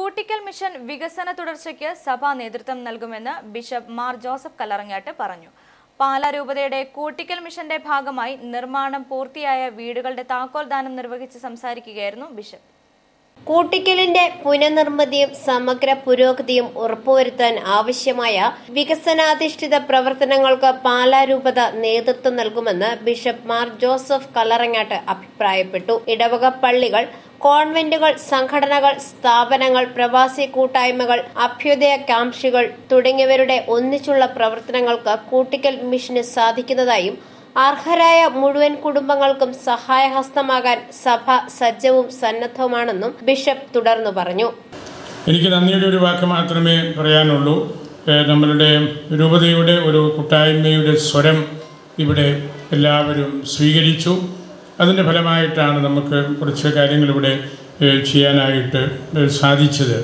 Koottickal mission വികസന തുടർച്ചയ്ക്ക് സഭ നേതൃത്വം നൽകുമെന്ന് ബിഷപ്പ് മാർ ജോസഫ് കല്ലറങ്ങാട്ട് പറഞ്ഞു പാലാ രൂപതയുടെ കൂട്ടിക്കൽ മിഷന്റെ ഭാഗമായി നിർമ്മാണം പൂർത്തിയായ വീടുകളുടെ താക്കോൽദാനം നിർവഹിച്ച് സംസാരിക്കുകയായിരുന്നു ബിഷപ്പ് കൂട്ടിക്കലിന്റെ പുനർനിർമ്മിതിയും സമഗ്ര പുരോഗതിയും ഉറപ്പുവരുത്താൻ ആവശ്യമായ വികസനാധിഷ്ഠിത പ്രവർത്തനങ്ങൾക്ക് പാലാ രൂപത നേതൃത്വം നൽകുമെന്ന് ബിഷപ്പ് മാർ ജോസഫ് കല്ലറങ്ങാട്ട് അഭിപ്രായപ്പെട്ടു ഇടവക പള്ളികൾ കോൺവെന്റുകൾ സംഘടനകൾ സ്ഥാപനങ്ങൾ പ്രവാസി കൂട്ടായ്മകൾ അഭ്യുദയ കാംക്ഷികൾ തുടങ്ങിയവരുടെ ഒന്നിച്ചുള്ള പ്രവർത്തനങ്ങൾക്ക് കൂട്ടിക്കൽ മിഷന് സാധിക്കുന്നതായും അർഹരായ മുഴുവൻ കുടുംബങ്ങൾക്കും സഹായഹസ്തമാകാൻ സഭ സജ്ജവും സന്നദ്ധവുമാണെന്നും ബിഷപ്പ് തുടർന്നു പറഞ്ഞു എനിക്ക് നന്ദിയുടെ ഒരു വാക്ക് മാത്രമേ പറയാനുള്ളൂ ഏഹ് നമ്മളുടെ രൂപതയുടെ ഒരു കൂട്ടായ്മയുടെ സ്വരം ഇവിടെ എല്ലാവരും സ്വീകരിച്ചു അതിൻ്റെ ഫലമായിട്ടാണ് നമുക്ക് കുറച്ച് കാര്യങ്ങൾ ഇവിടെ ഏഹ് ചെയ്യാനായിട്ട് ഏഹ് സാധിച്ചത്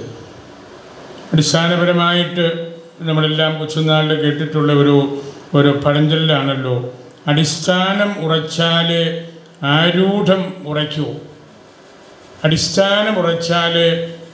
അടിസ്ഥാനപരമായിട്ട് നമ്മളെല്ലാം കൊച്ചുനാളിൽ കേട്ടിട്ടുള്ള ഒരു ഒരു പഴഞ്ചൊല്ലാണല്ലോ അടിസ്ഥാനം ഉറച്ചാലേ ആരൂഢം ഉറയ്ക്കൂ അടിസ്ഥാനം ഉറച്ചാലേ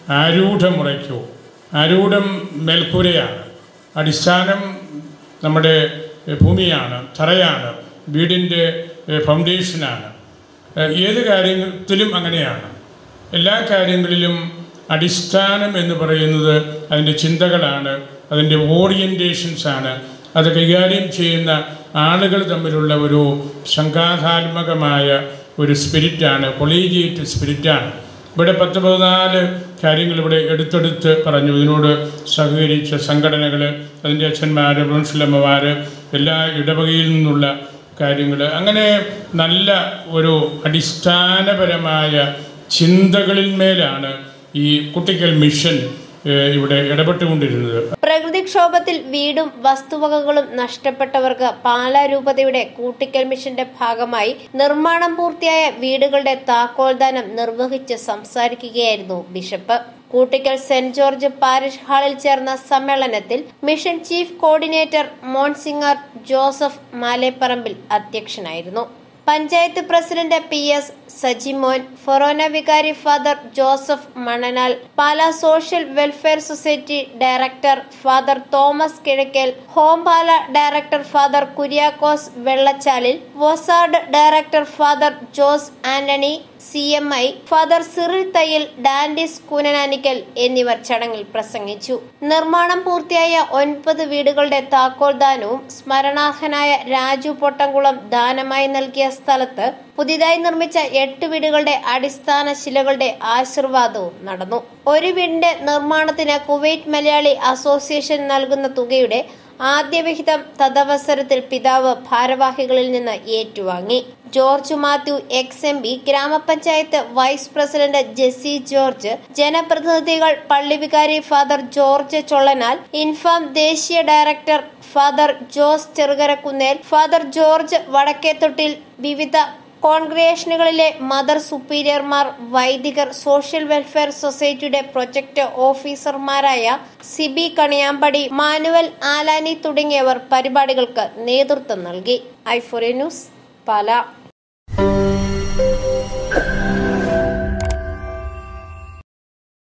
ആരൂഢം ഉറയ്ക്കൂ ആരൂഢം മേൽക്കൂരയാണ് അടിസ്ഥാനം നമ്മുടെ എഹ്, ഭൂമിയാണ് തറയാണ് വീടിൻ്റെ എഹ്, ഫൗണ്ടേഷനാണ് എഹ്, ഏത് കാര്യത്തിലും അങ്ങനെയാണ് എല്ലാ കാര്യങ്ങളിലും അടിസ്ഥാനം എന്ന് പറയുന്നത് അതിൻ്റെ ചിന്തകളാണ് അതിൻ്റെ ഓറിയൻറ്റേഷൻസാണ് അത് കൈകാര്യം ചെയ്യുന്ന ആളുകൾ തമ്മിലുള്ള ഒരു സംഘാതാത്മകമായ ഒരു സ്പിരിറ്റാണ് കൊളീജിയേറ്റ് സ്പിരിറ്റാണ് ഇവിടെ പത്ത് പതിനാല് കാര്യങ്ങൾ ഇവിടെ എടുത്തെടുത്ത് പറഞ്ഞു ഇതിനോട് സഹകരിച്ച സംഘടനകൾ അതിൻ്റെ അച്ഛന്മാർ പ്രിൻസിലമ്മമാർ എല്ലാ ഇടവകയിൽ നിന്നുള്ള കാര്യങ്ങൾ അങ്ങനെ നല്ല ഒരു അടിസ്ഥാനപരമായ ചിന്തകളിൽ മേലാണ് ഈ കുട്ടിക്കൽ മിഷൻ ഏഹ്, ഇവിടെ ഇടപെട്ടുകൊണ്ടിരുന്നത് പ്രകൃതിക്ഷോഭത്തിൽ വീടും വസ്തുവകകളും നഷ്ടപ്പെട്ടവർക്ക് പാലാ രൂപതയുടെ കൂട്ടിക്കൽ മിഷന്റെ ഭാഗമായി നിർമ്മാണം പൂർത്തിയായ വീടുകളുടെ താക്കോൽദാനം നിർവഹിച്ച് സംസാരിക്കുകയായിരുന്നു bishop Koottickal saint George parish ഹാളിൽ ചേർന്ന സമ്മേളനത്തിൽ mission chief coordinator monsignor Joseph Maleparambil അധ്യക്ഷനായിരുന്നു panchayat president P S Sajimon ഫൊറോന വികാരി father Joseph Mananal Pala social welfare society director father Thomas Kizhakkal home Pala director father Kuriakose Vellachalil വൊസാർഡ് director father Jose Antony C M I father Cyril Thayyil ഡാൻഡിസ് കൂനനാനിക്കൽ എന്നിവർ ചടങ്ങിൽ പ്രസംഗിച്ചു നിർമ്മാണം പൂർത്തിയായ ഒൻപത് വീടുകളുടെ താക്കോൽദാനവും സ്മരണാർഹനായ രാജു പൊട്ടംകുളം ദാനമായി നൽകിയ സ്ഥലത്ത് പുതിയതായി നിർമ്മിച്ച എട്ട് വീടുകളുടെ അടിസ്ഥാന ശിലകളുടെ ആശീർവാദവും നടന്നു ഒരു വീടിന്റെ നിർമ്മാണത്തിന് കുവൈറ്റ് മലയാളി അസോസിയേഷൻ നൽകുന്ന തുകയുടെ ആദ്യ വിഹിതം തദവസരത്തിൽ പിതാവ് ഭാരവാഹികളിൽ നിന്ന് ഏറ്റുവാങ്ങി George Mathew ex M P ഗ്രാമപഞ്ചായത്ത് വൈസ് പ്രസിഡന്റ് ജെസ്സി ജോർജ് ജനപ്രതിനിധികൾ പള്ളിവികാരി ഫാദർ ജോർജ് ചൊള്ളനാൽ ഇൻഫാം ദേശീയ director father Jose Cherukarakunnel father George Vadakkethottil വിവിധ കോൺഗ്രേഷനുകളിലെ മദർ സുപ്പീരിയർമാർ വൈദികർ സോഷ്യൽ വെൽഫെയർ സൊസൈറ്റിയുടെ പ്രൊജക്ട് ഓഫീസർമാരായ സിബി കണിയാമ്പടി മാനുവൽ ആലാനി തുടങ്ങിയവർ പരിപാടികൾക്ക് നേതൃത്വം നൽകി ഐഫോറി ന്യൂസ് പാല